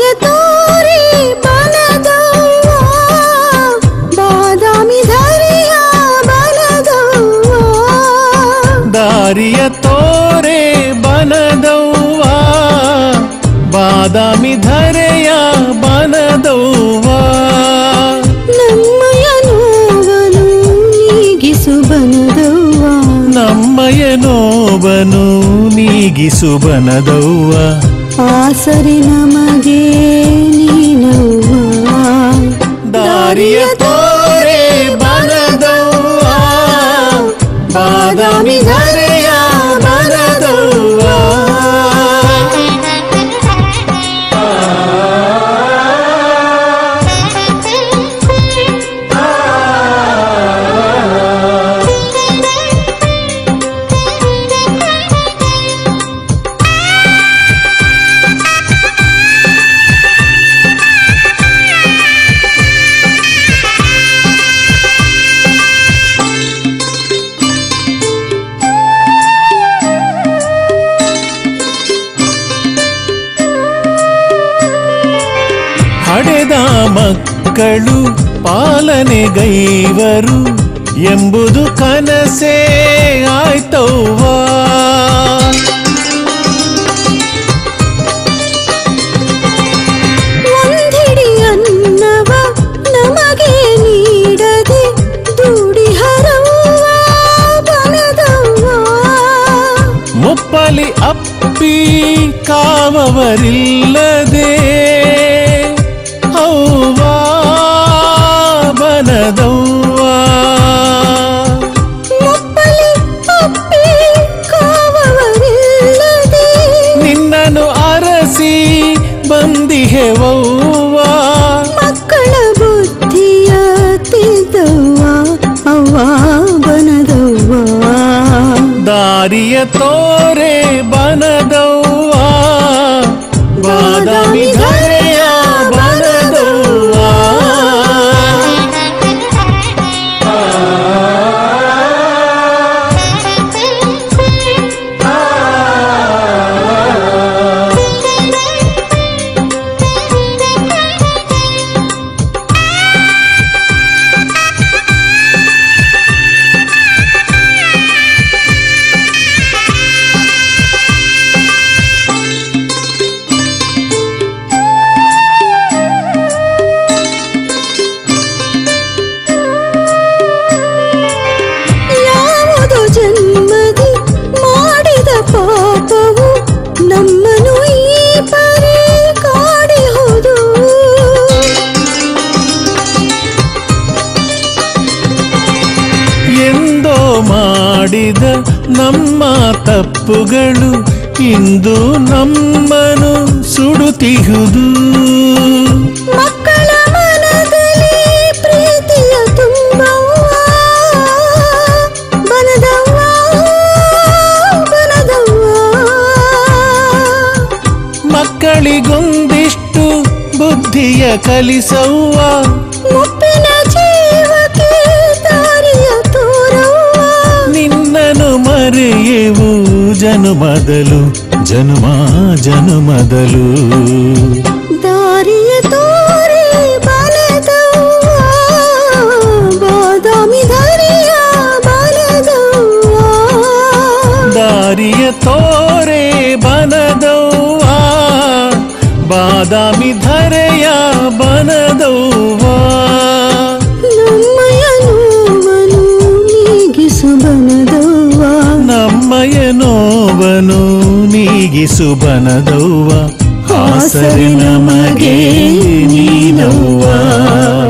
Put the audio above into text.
ದಾರಿಯ ತೋರಿ ಬನದವ್ವ ಬಾದಾಮಿ ಧರಿಯ ಬನದವ್ವ ದಾರಿಯ ತೋರೆ ಬನದವ್ವ ಬಾದಾಮಿ ಧರೆಯ ಬನದವ್ವ ನಮ್ಮಯ ನೋವನು ನೀಗಿಸು ಬನದವ್ವ ನಮ್ಮಯ ನೋವನು ನೀಗಿಸು ಬನದವ್ವ ಆಸರೆ ನಮಗೆ ನೀನವ್ವ ದಾರಿಯ ತೋರೆ ಬನದವ್ವ ಬಾದಾಮಿ ಧರೆಯ ಬನದವ್ವ ಹಡೆದ ಮಕ್ಕಳು ಪಾಲನೆಗೈವರು ಎಂಬುದು ಕನಸೇ ಆಯ್ತವ್ವ ಒಂದಿಡಿ ಅನ್ನವ ನಮಗೆ ನೀಡದೆ ದುಡಿ ಹರವ್ವ ಬನದವ್ವ ಮುಪ್ಪಲಿ ಅಪ್ಪಿ ಕಾವವರಿಲ್ಲದೆ ಅವ್ವ ಬನದವ್ವ ಮುಪ್ಪಲಿ ಅಪ್ಪಿ ಕಾವವರಿಲ್ಲದೆ ನಿನ್ನನ್ನು ಅರಸಿ ಬಂದಿಹೆವವ್ವ ಮಕ್ಕಳ ಬುದ್ಧಿಯ ತಿದ್ದವ್ವ ಅವ್ವ ಬನದವ್ವ ದಾರಿಯ ತೋರೆ ಬನದವ್ವ ಬಾದಾಮಿ ಧರೆಯ ಬನದವ್ವ ಯಾವುದು ಜನ್ಮದಿ ಮಾಡಿದ ಪಾಪವು ನಮ್ಮನು ಈ ಪರಿ ಕಾಡಿಹುದು ಎಂದೋ ಮಾಡಿದ ನಮ್ಮ ತಪ್ಪುಗಳು ಇಂದು ನಮ್ಮನು ಸುಡುತ್ತಿಹುದು ಮಕ್ಕಳ ಮನದಲ್ಲಿ ಪ್ರೀತಿಯ ತುಂಬವ್ವ ಬನದವ್ವ ಬನದವ್ವ ಮಕ್ಕಳಿಗೊಂದಿಷ್ಟು ಬುದ್ಧಿಯ ಕಲಿಸವ್ವ ಮುಪ್ಪಿನ ಜೀವಕ್ಕೆ ದಾರಿಯ ತೋರವ್ವ ನಿನ್ನನು ಮರೆಯುವು ಜನುಮದಲು ಜನುಮ ಜನುಮದಲು ದಾರಿಯ ತೋರಿ ಬಲದವ್ವ ಬಾದಾಮಿ ಧರಿಯ ಬಲದವ್ವ ದಾರಿಯ ತೋರೆ ಬನದವ್ವ ಬಾದಾಮಿ ಧರೆಯ ಬನದವ್ವ ನಮ್ಮಯ ನೋವನು ನೀಗಿಸು ಬನದವ್ವ ನಮ್ಮಯ ನೋವನು ನೀಗಿಸು ಬನದವ್ವ ಆಸರೆ ನಮಗೆ ನೀನವ್ವ